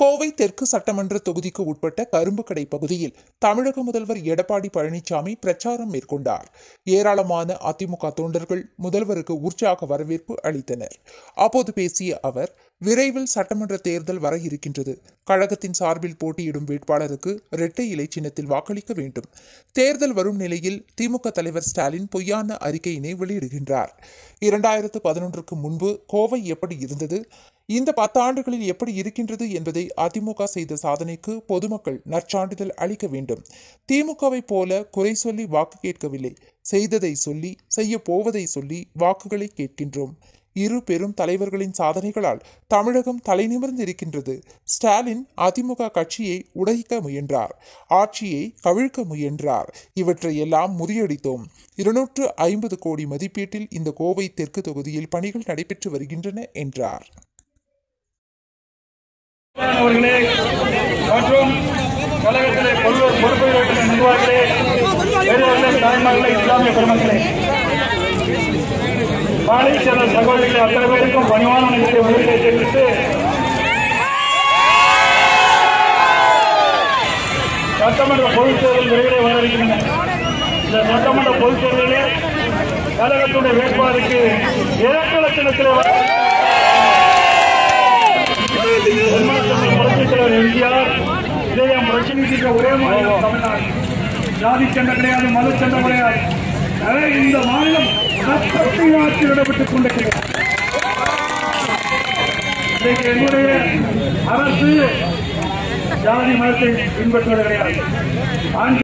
கோவை தெற்கு சட்டமன்ற தொகுதிக்கு உட்பட்ட கரும்புக்கடை பகுதியில் தமிழக முதல்வர் எடப்பாடி பழனிசாமி பிரச்சாரம் மேற்கொண்டார் ஏராளமான அதிமுக தொண்டர்கள் முதல்வருக்கு உற்சாக வரவேற்பு அளித்தனர் அப்போது பேசிய அவர் விரைவில் சட்டமன்ற தேர்தல் வர இருக்கின்றது கழகத்தின் சார்பில் போட்டியிடும் வேட்பாளருக்கு இரட்டை இலை சின்னத்தில் வாக்களிக்க வேண்டும் தேர்தல் வரும் நிலையில் திமுக தலைவர் ஸ்டாலின் பொய்யான அறிக்கையினை வெளியிடுகின்றார் இரண்டாயிரத்து பதினொன்றுக்கு முன்பு கோவை எப்படி இருந்தது இந்த பத்தாண்டுகளில் எப்படி இருக்கின்றது என்பதை அதிமுக செய்த சாதனைக்கு பொதுமக்கள் நற்சான்றிதழ் அளிக்க வேண்டும் திமுகவை போல குறை சொல்லி வாக்கு கேட்கவில்லை செய்ததை சொல்லி செய்ய போவதை சொல்லி வாக்குகளை கேட்கின்றோம் இரு பெரும் தலைவர்களின் சாதனைகளால் தமிழகம் தலைநிமிர்ந்திருக்கின்றது ஸ்டாலின் அதிமுக கட்சியை உடைக்க முயன்றார் ஆட்சியை கவிழ்க்க முயன்றார் இவற்றை எல்லாம் முறியடித்தோம் இருநூற்று ஐம்பது கோடி மதிப்பீட்டில் இந்த கோவை தெற்கு தொகுதியில் பணிகள் நடைபெற்று வருகின்றன என்றார் அவர்களே மற்றும் கழகத்திலே பொது- பொறுப்பில் இருக்கிற நிர்வாகிகளே பெரியவர்களே தாய்மார்களே இஸ்லாமிய பெருமக்களே மாலை சேர்ந்த சகோதரிகளே அத்தனை பேருக்கும் பணிவான நிகழ்ச்சியை முதலிலே தெரிவித்து சட்டமன்ற பொதுத் தேர்தல் விரைவிலே வர இருக்கின்றன இந்த சட்டமன்ற பொதுத் தேர்தலிலே கழகத்துடைய வேட்பாளருக்கு இரண்டு லட்சணத்திலே வர தென்மாவட்டத்தில் புரட்சித் தலைவர் எம்ஜிஆர் இதயம் புரட்சி நீதிக்க ஒரே மாநிலம் தமிழ்நாடு ஜாதி சண்டை கிடையாது மத சண்டை கிடையாது எனவே இந்த மாநிலம் சட்டத்தை ஆட்சி நடைபெற்றுக் கொண்டிருக்கிறது இன்றைக்கு என்னுடைய அரசு ஜாதி மதத்தை பின்பற்றுவது கிடையாது ஆண்கள்